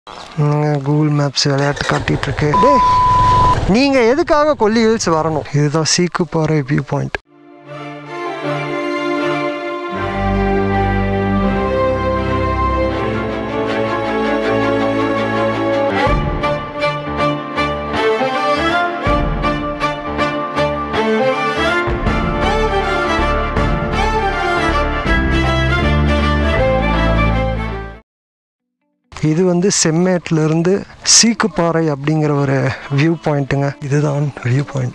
Google maps விளையாட்டு காட்டிட்டு இருக்கு டேய் நீங்கள் எதுக்காக கொல்லி ஹில்ஸ் வரணும் இதுதான் சீக்கு பாறை வியூ பாயிண்ட் இது வந்து செம்மேட்ல இருந்து சீக்குப்பாறை அப்படிங்கிற ஒரு வியூ பாயிண்ட்டுங்க இதுதான் வியூ பாயிண்ட்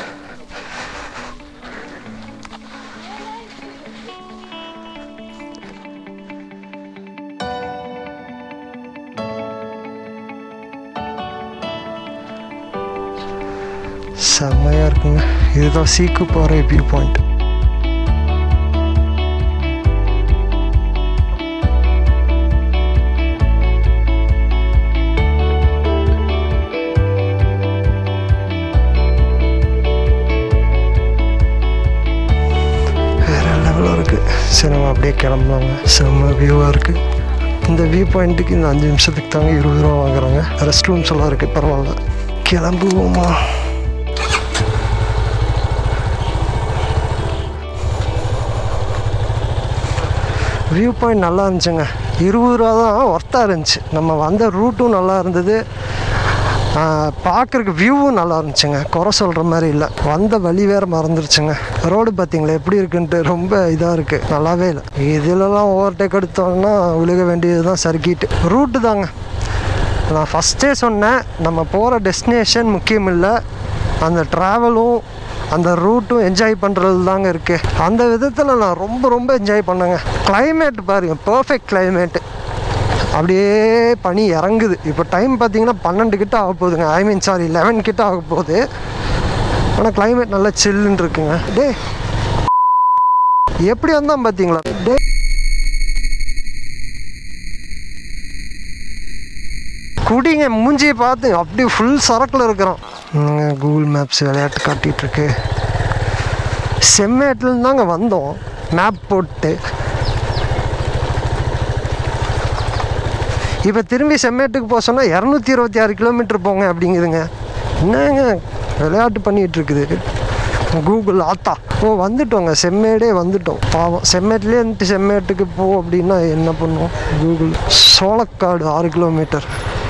செம்மையாக இருக்குங்க இதுதான் சீக்குப்பாறை வியூ பாயிண்ட் வேற லெவலில் இருக்குது சரி நம்ம அப்படியே கிளம்பலாங்க செம்ம வியூவாக இருக்குது இந்த வியூ பாயிண்ட்டுக்கு இந்த அஞ்சு நிமிஷத்துக்கு தாங்க இருபது ரூபா வாங்குறாங்க ரெஸ்ட் ரூம்ஸ் எல்லாம் இருக்குது பரவாயில்ல கிளம்புவோமா வியூ பாயிண்ட் நல்லா இருந்துச்சுங்க இருபது ரூபா தான் ஒர்த்தாக இருந்துச்சு நம்ம வந்த ரூட்டும் நல்லா இருந்தது பார்க்குறக்கு வியூவும் நல்லா இருந்துச்சுங்க குறை சொல்கிற மாதிரி இல்லை வந்த வழி வேறு மறந்துருச்சுங்க ரோடு பார்த்தீங்களா எப்படி இருக்குன்ட்டு ரொம்ப இதாக இருக்குது நல்லாவே இல்லை இதிலலாம் ஓவர்டேக் எடுத்தோம்னா விழுக வேண்டியது தான் சர்க்கிட்டு ரூட்டு தாங்க நான் ஃபஸ்ட்டே சொன்னேன் நம்ம போகிற டெஸ்டினேஷன் முக்கியம் இல்லை அந்த ட்ராவலும் அந்த ரூட்டும் என்ஜாய் பண்ணுறது தாங்க இருக்குது அந்த விதத்தில் நான் ரொம்ப ரொம்ப என்ஜாய் பண்ணேங்க climate பாருங்க பர்ஃபெக்ட் climate அப்படியே பனி இறங்குது இப்போ டைம் பார்த்தீங்கன்னா பன்னெண்டு கிட்ட ஆக போகுதுங்க ஐ மீன் சாரி லெவன் கிட்ட ஆக போகுது ஆனால் climate நல்லா சில்லுன்னு இருக்குங்க டே எப்படி வந்தான் பார்த்தீங்களா டே குடிங்க மூஞ்சியை பார்த்து அப்படி ஃபுல் சரக்கில் இருக்கிறோம் கூகுள் மேப்ஸ் விளையாட்டு காட்டிகிட்டு இருக்கு செம்மேட்டில் தாங்க வந்தோம் மேப் போட்டு இப்போ திரும்பி செம்மேட்டுக்கு போக சொன்னால் இரநூத்தி இருபத்தி ஆறு கிலோமீட்டர் போங்க அப்படிங்குதுங்க என்னங்க விளையாட்டு பண்ணிகிட்டு இருக்குது கூகுள் ஆத்தா ஓ வந்துட்டோங்க செம்மேடே வந்துட்டோம் பாவம் செம்மேட்லேயே இருந்துட்டு செம்மேட்டுக்கு போ அப்படின்னா என்ன பண்ணுவோம் கூகுள் சோளக்காடு ஆறு கிலோமீட்டர்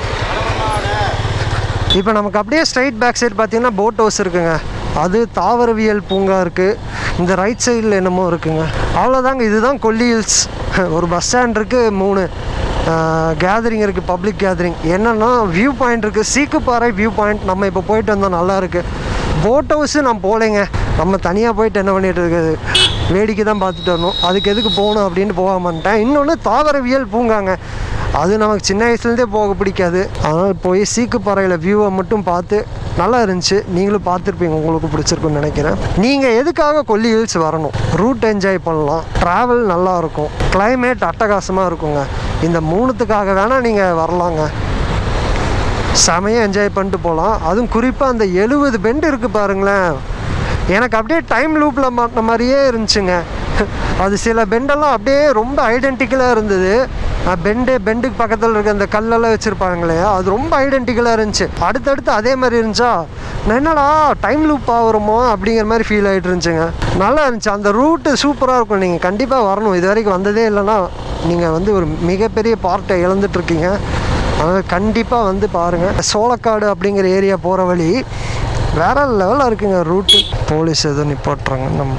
இப்போ நமக்கு அப்படியே ஸ்ட்ரைட் பேக் சைடு பார்த்தீங்கன்னா போட் ஹவுஸ் இருக்குங்க அது தாவரவியல் பூங்கா இருக்குது இந்த ரைட் சைடில் என்னமோ இருக்குங்க அவ்வளோதாங்க இதுதான் கொல்லி ஹில்ஸ் ஒரு பஸ் ஸ்டாண்ட் இருக்குது மூணு கேதரிங் இருக்குது பப்ளிக் கேதரிங் என்னென்னா வியூ பாயிண்ட் இருக்குது சீக்குப்பாறை வியூ பாயிண்ட் நம்ம இப்போ போயிட்டு வந்தோம் நல்லா இருக்குது போட் ஹவுஸு நான் போகலைங்க நம்ம தனியாக போயிட்டு என்ன பண்ணிட்டு இருக்குது வேடிக்கை தான் பார்த்துட்டு வரணும் அதுக்கு எதுக்கு போகணும் அப்படின்ட்டு போகாமட்டேன் இன்னொன்று தாவரவியல் பூங்காங்க அது நமக்கு சின்ன வயசுலேருந்தே போக பிடிக்காது அதனால் போய் சீக்குப்பாறையில் வியூவை மட்டும் பார்த்து நல்லா இருந்துச்சு நீங்களும் பார்த்துருப்பீங்க உங்களுக்கு பிடிச்சிருக்குன்னு நினைக்கிறேன் நீங்கள் எதுக்காக கொல்லி ஹில்ஸ் வரணும் ரூட் என்ஜாய் பண்ணலாம் ட்ராவல் நல்லா இருக்கும் climate அட்டகாசமாக இருக்குங்க இந்த மூணுத்துக்காக வேணால் நீங்கள் வரலாங்க செமையாக என்ஜாய் பண்ணிட்டு போகலாம் அதுவும் குறிப்பாக அந்த எழுபது பெண்ட் இருக்குது பாருங்களேன் எனக்கு அப்படியே டைம் லூப்பில் மாட்டின மாதிரியே இருந்துச்சுங்க அது சில பெண்டெல்லாம் அப்படியே ரொம்ப ஐடென்டிக்கலாக இருந்தது பெண்டு பெண்டுக்கு பக்கத்தில் இருக்க அந்த கல்லெல்லாம் வச்சுருப்பாங்களே அது ரொம்ப ஐடென்டிக்கலாக இருந்துச்சு அடுத்தடுத்து அதே மாதிரி இருந்துச்சா நான் என்னடா டைம் லூப் ஆகுறோமோ அப்படிங்கிற மாதிரி ஃபீல் ஆகிட்டு இருந்துச்சுங்க நல்லா இருந்துச்சு அந்த ரூட்டு சூப்பராக இருக்கும் நீங்கள் கண்டிப்பாக வரணும் இது வரைக்கும் வந்ததே இல்லைன்னா நீங்கள் வந்து ஒரு மிகப்பெரிய பார்ட்டை இழந்துட்டுருக்கீங்க அதனால் கண்டிப்பாக வந்து பாருங்கள் சோளக்காடு அப்படிங்கிற ஏரியா போகிற வழி வேற லெவலில் இருக்குங்க ரூட்டு போலீஸ் எதுவும் நிப்பாட்டுறாங்க நம்ம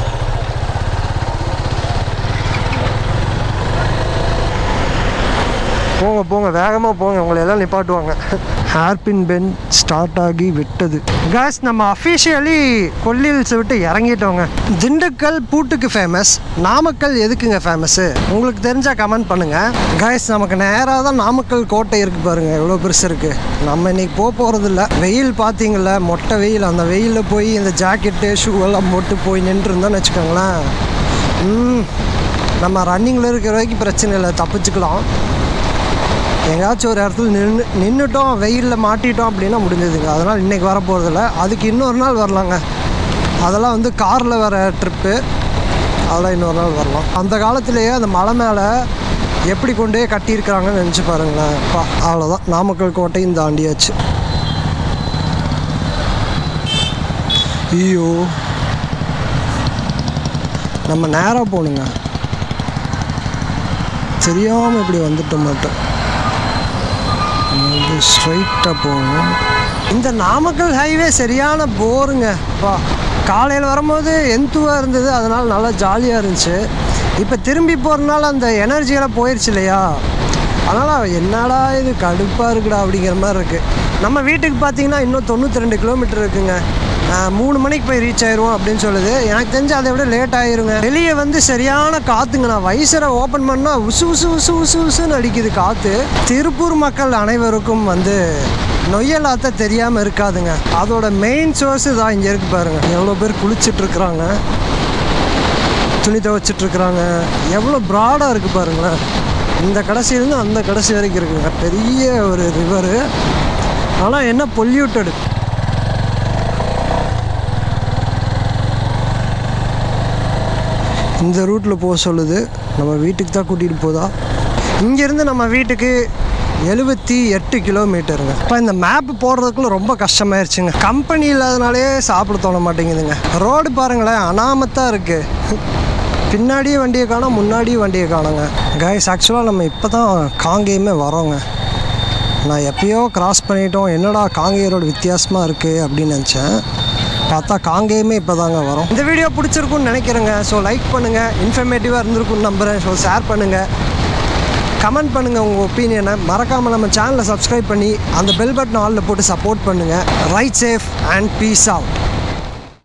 போங்க போங்க வேகமாக போங்க உங்களை எல்லாம் நிப்பாட்டுவாங்க ஹேர்பின் பென் ஸ்டார்ட் ஆகி விட்டது கேஸ் நம்ம அஃபிஷியலி கொல்லில்ஸை விட்டு இறங்கிட்டோங்க திண்டுக்கல் பூட்டுக்கு ஃபேமஸ் நாமக்கல் எதுக்குங்க ஃபேமஸ்ஸு உங்களுக்கு தெரிஞ்சால் கமெண்ட் பண்ணுங்கள் கேஸ் நமக்கு நேராக தான் நாமக்கல் கோட்டை இருக்குது பாருங்கள் எவ்வளோ பெருசு இருக்குது நம்ம இன்னைக்கு போக போகிறதில்ல வெயில் பார்த்தீங்களா மொட்டை வெயில் அந்த வெயிலில் போய் இந்த ஜாக்கெட்டு ஷூ எல்லாம் போட்டு போய் நின்றுருந்தோன்னு வச்சுக்கோங்களேன் ம், நம்ம ரன்னிங்கில் இருக்கிற வரைக்கும் பிரச்சனை இல்லை தப்பிச்சுக்கலாம் எங்கேயாச்சும் ஒரு இடத்துல நின்று நின்றுட்டோம் வெயிலில் மாட்டிட்டோம் அப்படின்னா முடிஞ்சதுங்க அதனால் இன்றைக்கி வர போகிறதில்ல அதுக்கு இன்னொரு நாள் வரலாங்க அதெல்லாம் வந்து காரில் வர ட்ரிப்பு அதெல்லாம் இன்னொரு நாள் வரலாம் அந்த காலத்திலேயே அந்த மலை மேலே எப்படி கொண்டு போய் கட்டியிருக்கிறாங்கன்னு நினச்சி பாருங்களேன் அப்பா அவ்வளோதான் நாமக்கல் கோட்டையும் தாண்டியாச்சு ஐயோ நம்ம நேராக போகணுங்க தெரியாமல் இப்படி வந்துட்ட மாட்டோம் நம்ம வந்து ஸ்ட்ரைட்டாக போகணும் இந்த நாமக்கல் ஹைவே சரியான போருங்க பா காலையில் வரும்போது எந்துவாக இருந்தது அதனால் நல்லா ஜாலியாக இருந்துச்சு இப்போ திரும்பி போகிறனால அந்த எனர்ஜியெல்லாம் போயிடுச்சு இல்லையா அதனால் என்னடா இது கடுப்பாக இருக்குடா அப்படிங்கிற மாதிரி இருக்குது நம்ம வீட்டுக்கு பார்த்தீங்கன்னா இன்னும் தொண்ணூற்றி ரெண்டு கிலோமீட்டர் இருக்குங்க ஆஹ் மூணு மணிக்கு போய் ரீச் ஆயிடுவோம் அப்படின்னு சொல்லுது எனக்கு தெரிஞ்சு அதை விட லேட் ஆயிருங்க வெளியே வந்து சரியான காத்துங்க நான் வைசரை ஓப்பன் பண்ணால் உசு உசு உசு உசு உசுன்னு அடிக்குது காற்று திருப்பூர் மக்கள் அனைவருக்கும் வந்து நொய்யலாத்த தெரியாமல் இருக்காதுங்க அதோட மெயின் சோர்ஸ் தான் இங்கே இருக்கு பாருங்க எவ்வளோ பேர் குளிச்சுட்டு இருக்கிறாங்க துணி துவைச்சிட்டு இருக்கிறாங்க எவ்வளோ ப்ராடாக இருக்குது பாருங்களேன் இந்த கடைசியிலேருந்து அந்த கடைசி வரைக்கும் இருக்குங்க பெரிய ஒரு ரிவரு ஆனால் என்ன பொல்யூட்டடு இந்த ரூட்டில் போக சொல்லுது நம்ம வீட்டுக்கு தான் கூட்டிகிட்டு போதா இங்கேருந்து நம்ம வீட்டுக்கு எழுபத்தி எட்டு கிலோமீட்டருங்க இப்போ இந்த மேப் போடுறதுக்குள்ள ரொம்ப கஷ்டமாயிருச்சுங்க கம்பெனி இல்லாதனாலே சாப்பிட தோண மாட்டேங்குதுங்க ரோடு பாருங்களேன் அனாமத்தாக இருக்குது பின்னாடியே வண்டியை காணோம் முன்னாடியும் வண்டியை காணோங்க கைஸ் ஆக்சுவலாக நம்ம இப்போ தான் காங்கேயமே வரோங்க நான் எப்பயோ கிராஸ் பண்ணிட்டோம் என்னடா காங்கேய ரோடு வித்தியாசமாக இருக்குது அப்படின்னு நினச்சேன் பார்த்தா காங்கேயமே இப்போ தாங்க வரும் இந்த வீடியோ பிடிச்சிருக்குன்னு நினைக்கிறேங்க ஸோ லைக் பண்ணுங்கள் இன்ஃபர்மேட்டிவாக இருந்திருக்குன்னு நம்புகிறேன் ஸோ ஷேர் பண்ணுங்கள் கமெண்ட் பண்ணுங்கள் உங்கள் ஒப்பீனியனை மறக்காமல் நம்ம சேனலை சப்ஸ்கிரைப் பண்ணி அந்த பெல் பட்டன் ஆலில் போட்டு சப்போர்ட் பண்ணுங்கள் ride safe and peace out